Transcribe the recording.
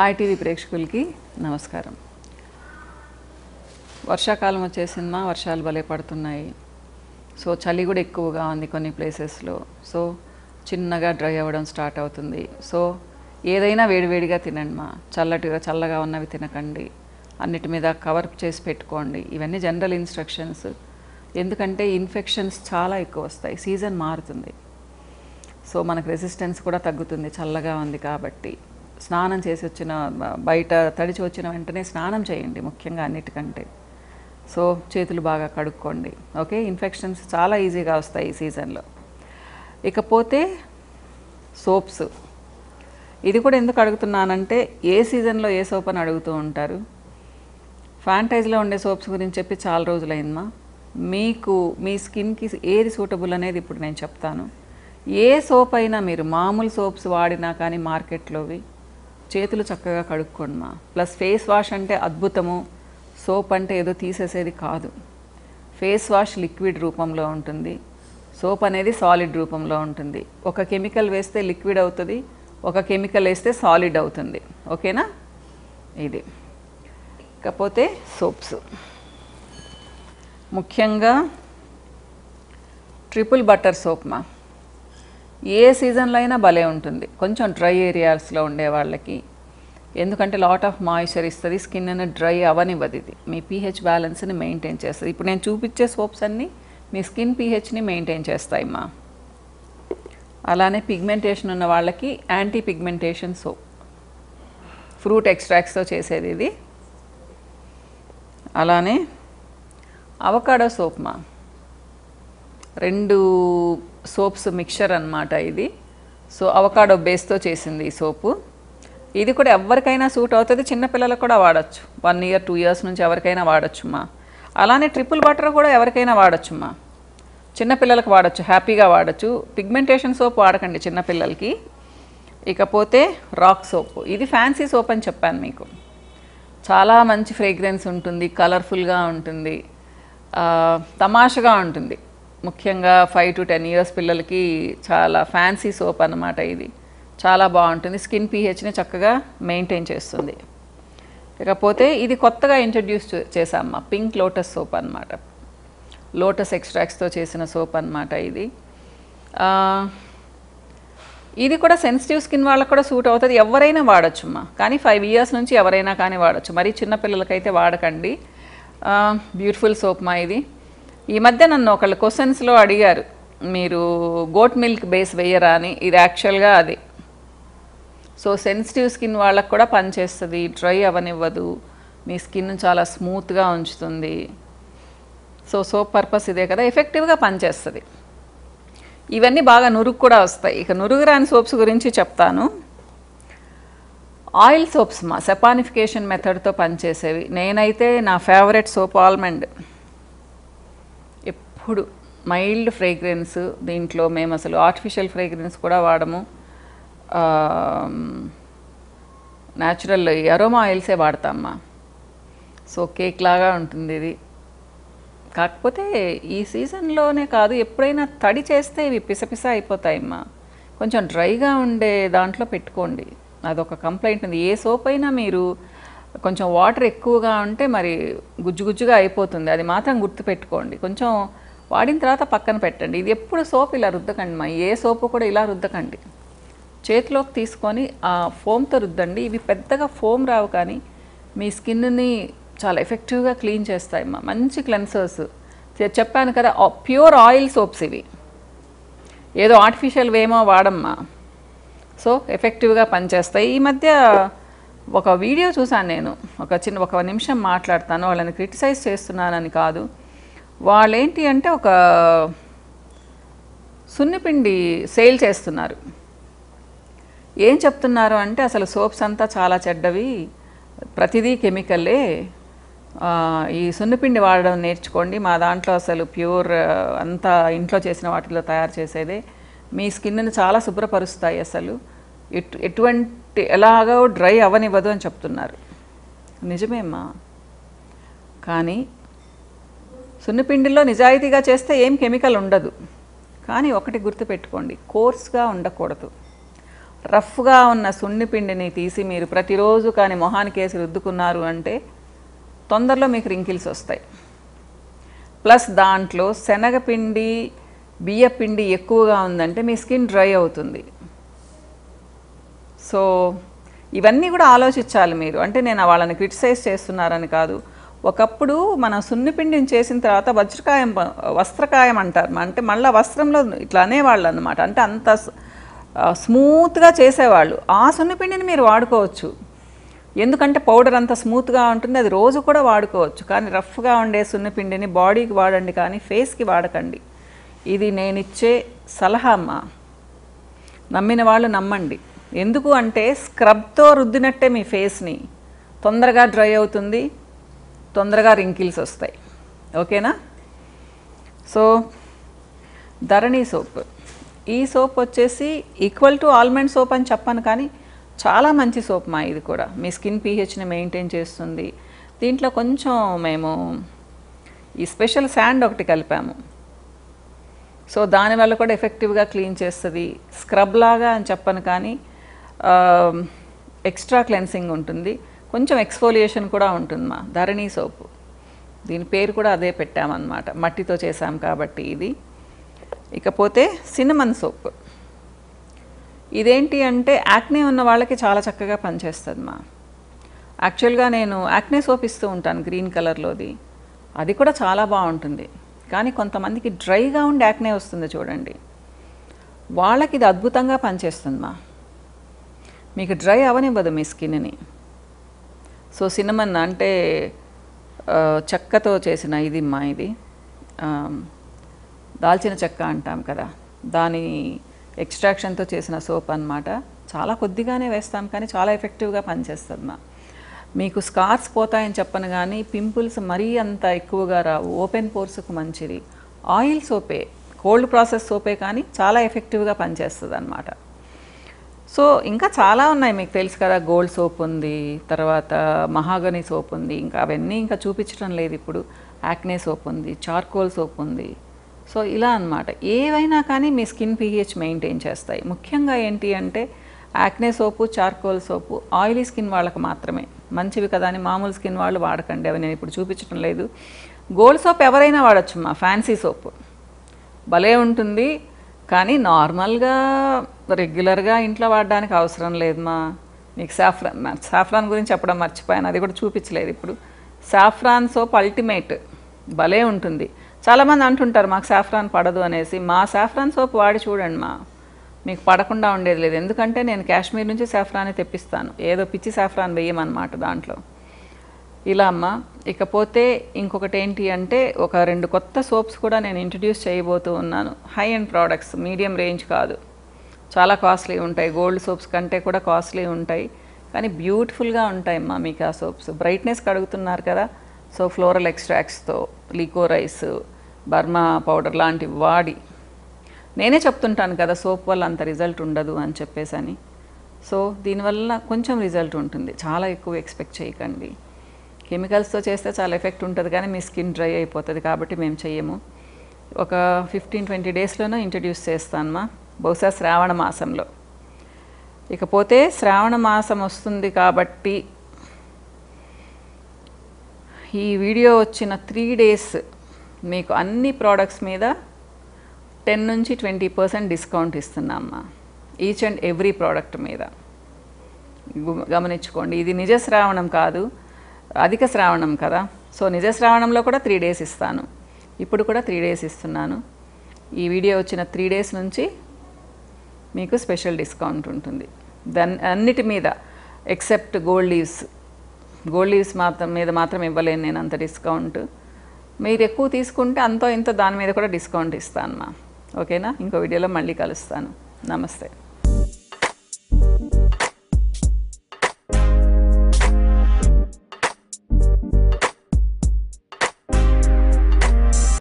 hi TV ప్రేక్షకులకి నమస్కారం వర్షాకాలం వచ్చేసిందా వర్షాలు భలే పడుతున్నాయి సో చలి కూడా ఎక్కువగా ఉంది కొన్ని ప్లేసెస్లో సో చిన్నగా డ్రై అవ్వడం స్టార్ట్ అవుతుంది సో ఏదైనా వేడివేడిగా తినండి మా చల్లటిగా చల్లగా ఉన్నవి తినకండి అన్నిటి మీద కవర్ చేసి పెట్టుకోండి ఇవన్నీ జనరల్ ఇన్స్ట్రక్షన్స్ ఎందుకంటే ఇన్ఫెక్షన్స్ చాలా ఎక్కువ వస్తాయి సీజన్ మారుతుంది సో మనకు రెసిస్టెన్స్ కూడా తగ్గుతుంది చల్లగా ఉంది కాబట్టి స్నానం చేసి వచ్చిన బ- బయట తడిచి వచ్చిన వెంటనే స్నానం చేయండి ముఖ్యంగా అన్నిటికంటే సో చేతులు బాగా కడుక్కోండి ఓకే ఇన్ఫెక్షన్స్ చాలా ఈజీగా వస్తాయి ఈ సీజన్లో ఇకపోతే సోప్స్ ఇది కూడా ఎందుకు అడుగుతున్నానంటే ఏ సీజన్లో ఏ సోప్ అని అడుగుతూ ఉంటారు ఫ్యాంటైజ్లో ఉండే సోప్స్ గురించి చెప్పి చాలా రోజులైందమ్మా మీకు మీ స్కిన్కి ఏది సూటబుల్ అనేది ఇప్పుడు నేను చెప్తాను ఏ సోప్ అయినా మీరు మామూలు సోప్స్ వాడినా కానీ మార్కెట్లోవి చేతులు చక్కగా కడుక్కోండి మా ప్లస్ ఫేస్ వాష్ అంటే అద్భుతము సోప్ అంటే ఏదో తీసేసేది కాదు ఫేస్ వాష్ లిక్విడ్ రూపంలో ఉంటుంది సోప్ అనేది సాలిడ్ రూపంలో ఉంటుంది ఒక కెమికల్ వేస్తే లిక్విడ్ అవుతుంది ఒక కెమికల్ వేస్తే సాలిడ్ అవుతుంది ఓకేనా ఇది ఇకపోతే సోప్స్ ముఖ్యంగా ట్రిపుల్ బటర్ సోప్ మా ఏ సీజన్లో అయినా భలే ఉంటుంది కొంచెం డ్రై ఏరియాస్లో ఉండే వాళ్ళకి ఎందుకంటే లాట్ ఆఫ్ మాయిశ్చర్ ఇస్తుంది స్కిన్ డ్రై అవనివ్వదు ఇది మీ పీహెచ్ బ్యాలెన్స్ని మెయింటైన్ చేస్తుంది ఇప్పుడు నేను చూపించే సోప్స్ అన్నీ మీ స్కిన్ పీహెచ్ని మెయింటైన్ చేస్తాయి మా అలానే పిగ్మెంటేషన్ ఉన్న వాళ్ళకి యాంటీ పిగ్మెంటేషన్ సోప్ ఫ్రూట్ ఎక్స్ట్రాక్ట్స్తో చేసేది ఇది అలానే అవకాడో సోప్ మా రెండు సోప్స్ మిక్చర్ అన్నమాట ఇది సో అవకాడో బేస్తో చేసింది ఈ సోపు ఇది కూడా ఎవరికైనా సూట్ అవుతుంది చిన్నపిల్లలకు కూడా వాడచ్చు వన్ ఇయర్ టూ ఇయర్స్ నుంచి ఎవరికైనా వాడచ్చు మా అలానే ట్రిపుల్ బటర్ కూడా ఎవరికైనా వాడచ్చు మా చిన్నపిల్లలకు వాడచ్చు హ్యాపీగా వాడచ్చు పిగ్మెంటేషన్ సోప్ వాడకండి చిన్నపిల్లలకి ఇకపోతే రాక్ సోప్ ఇది ఫ్యాన్సీ సోప్ అని చెప్పాను మీకు చాలా మంచి ఫ్రేగ్రెన్స్ ఉంటుంది కలర్ఫుల్గా ఉంటుంది ఆ, తమాషగా ఉంటుంది ముఖ్యంగా ఫైవ్ టు టెన్ ఇయర్స్ పిల్లలకి చాలా ఫ్యాన్సీ సోప్ అన్నమాట ఇది చాలా బాగుంటుంది స్కిన్ పీహెచ్ని చక్కగా మెయింటైన్ చేస్తుంది ఇకపోతే ఇది కొత్తగా ఇంట్రడ్యూస్ చేసామ్మా పింక్ లోటస్ సోప్ అన్నమాట లోటస్ ఎక్స్ట్రాక్ట్స్తో చేసిన సోప్ అన్నమాట ఇది ఆ, ఇది కూడా సెన్సిటివ్ స్కిన్ వాళ్ళకి కూడా సూట్ అవుతుంది ఎవరైనా వాడచ్చమ్మా కానీ ఫైవ్ ఇయర్స్ నుంచి ఎవరైనా కానీ వాడచ్చు మరి చిన్నపిల్లలకైతే వాడకండి బ్యూటిఫుల్ సోప్ మా ఇది ఈ మధ్య నన్ను ఒకళ్ళు క్వశ్చన్స్లో అడిగారు మీరు గోట్ మిల్క్ బేస్ వేయరా అని ఇది యాక్చువల్గా అది సో సెన్సిటివ్ స్కిన్ వాళ్ళకు కూడా పనిచేస్తుంది డ్రై అవనివ్వదు మీ స్కిన్ చాలా స్మూత్గా ఉంచుతుంది సో సోప్ పర్పస్ ఇదే కదా ఎఫెక్టివ్గా పనిచేస్తుంది ఇవన్నీ బాగా నురుగు కూడా వస్తాయి ఇక నురుగు రాని సోప్స్ గురించి చెప్తాను ఆయిల్ సోప్స్ మా సెపానిఫికేషన్ మెథడ్తో పనిచేసేవి నేనైతే నా ఫేవరెట్ సోప్ ఆల్మండ్ ఎప్పుడు మైల్డ్ ఫ్రేగ్రెన్స్ దీంట్లో మేము అసలు ఆర్టిఫిషియల్ ఫ్రేగ్రెన్స్ కూడా వాడము న్యాచురల్ అరోమా ఆయిల్సే వాడతామ్మా సో కేక్ లాగా ఉంటుంది ఇది కాకపోతే ఈ సీజన్లోనే కాదు ఎప్పుడైనా తడి చేస్తే ఇవి పిసపిస అయిపోతాయమ్మా కొంచెం డ్రైగా ఉండే దాంట్లో పెట్టుకోండి అదొక కంప్లైంట్ ఉంది ఏ సోప్ అయినా మీరు కొంచెం వాటర్ ఎక్కువగా ఉంటే మరి గుజ్జు గుజ్జుగా అయిపోతుంది అది మాత్రం గుర్తుపెట్టుకోండి కొంచెం వాడిన తర్వాత పక్కన పెట్టండి ఇది ఎప్పుడు సోప్ ఇలా రుద్దకండి మా ఏ సోపు కూడా ఇలా రుద్దకండి చేతిలోకి తీసుకొని ఆ ఫోమ్తో రుద్దండి ఇవి పెద్దగా ఫోమ్ రావు కానీ మీ స్కిన్ని చాలా ఎఫెక్టివ్గా క్లీన్ చేస్తాయి మా మంచి క్లెన్సర్స్ చెప్పాను కదా ప్యూర్ ఆయిల్ సోప్స్ ఇవి ఏదో ఆర్టిఫిషియల్ వేమో వాడమ్మా సో ఎఫెక్టివ్గా పనిచేస్తాయి ఈ మధ్య ఒక వీడియో చూశాను నేను ఒక చిన్న ఒక నిమిషం మాట్లాడతాను వాళ్ళని క్రిటిసైజ్ చేస్తున్నానని కాదు వాళ్ళేంటి అంటే ఒక సున్నిపిండి సేల్ చేస్తున్నారు ఏం చెప్తున్నారు అంటే అసలు సోప్స్ అంతా చాలా చెడ్డవి ప్రతిదీ కెమికల్లే ఆ, ఈ సున్నిపిండి వాడడం నేర్చుకోండి మా దాంట్లో అసలు ప్యూర్ ఆ, అంతా ఇంట్లో చేసిన వాటిలో తయారు చేసేదే మీ స్కిన్ని చాలా శుభ్రపరుస్తాయి అసలు ఎటు ఎటువంటి ఎలాగో డ్రై అవనివ్వదు అని చెప్తున్నారు నిజమేమ్మా కానీ సున్నిపిండిలో నిజాయితీగా చేస్తే ఏం కెమికల్ ఉండదు కానీ ఒకటి గుర్తుపెట్టుకోండి కోర్స్గా ఉండకూడదు రఫ్గా ఉన్న సున్ని పిండిని తీసి మీరు ప్రతిరోజు కానీ మొహానికి వేసి రుద్దుకున్నారు అంటే తొందరలో మీకు రింకిల్స్ వస్తాయి ప్లస్ దాంట్లో శనగపిండి బియ్యపిండి ఎక్కువగా ఉందంటే మీ స్కిన్ డ్రై అవుతుంది సో ఇవన్నీ కూడా ఆలోచించాలి మీరు అంటే నేను వాళ్ళని క్రిటిసైజ్ చేస్తున్నారని కాదు ఒకప్పుడు మన సున్నిపిండిని చేసిన తర్వాత వజ్రకాయం ప- వస్త్రకాయం అంటారు అంటే మళ్ళీ వస్త్రంలో ఇట్లా అనేవాళ్ళు అనమాట అంటే అంత స్- ఆ, స్మూత్గా చేసేవాళ్ళు ఆ సున్నిపిండిని మీరు వాడుకోవచ్చు ఎందుకంటే పౌడర్ అంత స్మూత్గా ఉంటుంది అది రోజు కూడా వాడుకోవచ్చు కానీ రఫ్గా ఉండే సున్నిపిండిని బాడీకి వాడండి కానీ ఫేస్కి వాడకండి ఇది నేను ఇచ్చే సలహా అమ్మా నమ్మిన వాళ్ళు నమ్మండి ఎందుకు అంటే స్క్రబ్తో రుద్దినట్టే మీ ఫేస్ని తొందరగా డ్రై అవుతుంది తొందరగా రింకిల్స్ వస్తాయి ఓకేనా సో ధరణి సోప్ ఈ సోప్ వచ్చేసి ఈక్వల్ టు ఆల్మండ్ సోప్ అని చెప్పను కానీ చాలా మంచి సోప్ మా ఇది కూడా మీ స్కిన్ పీహెచ్ని మెయింటైన్ చేస్తుంది దీంట్లో కొంచెం మేము ఈ స్పెషల్ శాండ్ ఒకటి కలిపాము సో దానివల్ల కూడా ఎఫెక్టివ్గా క్లీన్ చేస్తుంది స్క్రబ్ లాగా అని చెప్పను కానీ ఎక్స్ట్రా క్లెన్సింగ్ ఉంటుంది కొంచెం ఎక్స్ఫోలియేషన్ కూడా ఉంటుంది మా ధరణి సోపు దీని పేరు కూడా అదే పెట్టామన్నమాట మట్టితో చేసాం కాబట్టి ఇది ఇకపోతే సినమన్ సోప్ ఇదేంటి అంటే యాక్నే ఉన్న వాళ్ళకి చాలా చక్కగా పనిచేస్తుంది మా యాక్చువల్గా నేను యాక్నే సోప్ ఇస్తూ ఉంటాను గ్రీన్ కలర్లోది అది కూడా చాలా బాగుంటుంది కానీ కొంతమందికి డ్రైగా ఉండి యాక్నే వస్తుంది చూడండి వాళ్ళకి ఇది అద్భుతంగా పనిచేస్తుంది మా మీకు డ్రై అవనివ్వదు మీ స్కిన్ని సో సినమన్ అంటే ఆ, చెక్కతో చేసిన ఇది మా ఇది ఆ, దాల్చిన చెక్క అంటాం కదా దాని ఎక్స్ట్రాక్షన్తో చేసిన సోప్ అన్నమాట చాలా కొద్దిగానే వేస్తాం కానీ చాలా ఎఫెక్టివ్గా పనిచేస్తుంది మా మీకు స్కార్స్ పోతాయని చెప్పను కానీ పింపుల్స్ మరీ అంత ఎక్కువగా రావు ఓపెన్ పోర్స్కు మంచిది ఆయిల్ సోపే కోల్డ్ ప్రాసెస్ సోపే కానీ చాలా ఎఫెక్టివ్గా పనిచేస్తుంది అనమాట సో ఇంకా చాలా ఉన్నాయి మీకు తెలుసు కదా గోల్డ్ సోప్ ఉంది తర్వాత మహాగని సోప్ ఉంది ఇంకా అవన్నీ ఇంకా చూపించడం లేదు ఇప్పుడు యాక్నే సోప్ ఉంది చార్కోల్ సోప్ ఉంది సో ఇలా అన్నమాట ఏవైనా కానీ మీ స్కిన్ పీహెచ్ మెయింటైన్ చేస్తాయి ముఖ్యంగా ఏంటి అంటే acne soap charcoal soap oily skin వాళ్ళకి మాత్రమే మంచివి కదా అని మామూలు స్కిన్ వాళ్ళు వాడకండి అవి నేను ఇప్పుడు చూపించడం లేదు గోల్డ్ సోప్ ఎవరైనా వాడచ్చు మా ఫ్యాన్సీ సోప్ భలే ఉంటుంది కానీ నార్మల్గా రెగ్యులర్గా ఇంట్లో వాడడానికి అవసరం లేదు మా మీకు సాఫ్రాన్ సాఫ్రాన్ గురించి చెప్పడం మర్చిపోయాను అది కూడా చూపించలేదు ఇప్పుడు సాఫ్రాన్ సోప్ అల్టిమేట్ భలే ఉంటుంది చాలామంది అంటుంటారు మాకు సాఫ్రాన్ పడదు అనేసి మా సాఫ్రాన్ సోప్ వాడి చూడండి మా మీకు పడకుండా ఉండేది లేదు ఎందుకంటే నేను కాశ్మీర్ నుంచి సాఫ్రాన్ని తెప్పిస్తాను ఏదో పిచ్చి సాఫ్రాన్ వేయమన్నమాట దాంట్లో ఇలా అమ్మ ఇకపోతే ఇంకొకటి ఏంటి అంటే ఒక రెండు కొత్త సోప్స్ కూడా నేను ఇంట్రడ్యూస్ చేయబోతూ ఉన్నాను high and products medium range కాదు చాలా కాస్ట్లీ ఉంటాయి గోల్డ్ సోప్స్ కంటే కూడా కాస్ట్లీ ఉంటాయి కానీ బ్యూటిఫుల్గా ఉంటాయి అమ్మా మీకు ఆ సోప్స్ బ్రైట్నెస్ కడుగుతున్నారు కదా సో ఫ్లోరల్ ఎక్స్ట్రాక్ట్స్తో లికో రైస్ బర్మా పౌడర్ లాంటివి వాడి నేనే చెప్తుంటాను కదా సోప్ వల్ల అంత రిజల్ట్ ఉండదు అని చెప్పేసి అని సో దీనివల్ల కొంచెం రిజల్ట్ ఉంటుంది చాలా ఎక్కువ ఎక్స్పెక్ట్ చేయకండి కెమికల్స్తో చేస్తే చాలా ఎఫెక్ట్ ఉంటుంది కానీ మీ స్కిన్ డ్రై అయిపోతుంది కాబట్టి మేము చెయ్యము ఒక ఫిఫ్టీన్ ట్వంటీ డేస్లోనే ఇంట్రడ్యూస్ చేస్తానమ్మా బహుశా శ్రావణ మాసంలో ఇకపోతే శ్రావణ మాసం వస్తుంది కాబట్టి ఈ వీడియో వచ్చిన త్రీ డేస్ మీకు అన్ని ప్రోడక్ట్స్ మీద టెన్ నుంచి ట్వంటీ పర్సెంట్ డిస్కౌంట్ ఇస్తున్నామ్మా ఈచ్ అండ్ ఎవ్రీ ప్రోడక్ట్ మీద గు- గమనించుకోండి ఇది నిజ శ్రావణం కాదు అధిక శ్రావణం కదా సో నిజ శ్రావణంలో కూడా త్రీ డేస్ ఇస్తాను ఇప్పుడు కూడా త్రీ డేస్ ఇస్తున్నాను ఈ వీడియో వచ్చిన త్రీ డేస్ నుంచి మీకు స్పెషల్ డిస్కౌంట్ ఉంటుంది దాని అన్నిటి మీద except gold leaves gold leaves మాత్రం మీద మాత్రం ఇవ్వలేను నేను అంత డిస్కౌంట్ మీరు ఎక్కువ తీసుకుంటే అంతో ఇంతో దాని మీద కూడా డిస్కౌంట్ ఇస్తాను మా ఓకేనా ఇంకో వీడియోలో మళ్ళీ కలుస్తాను నమస్తే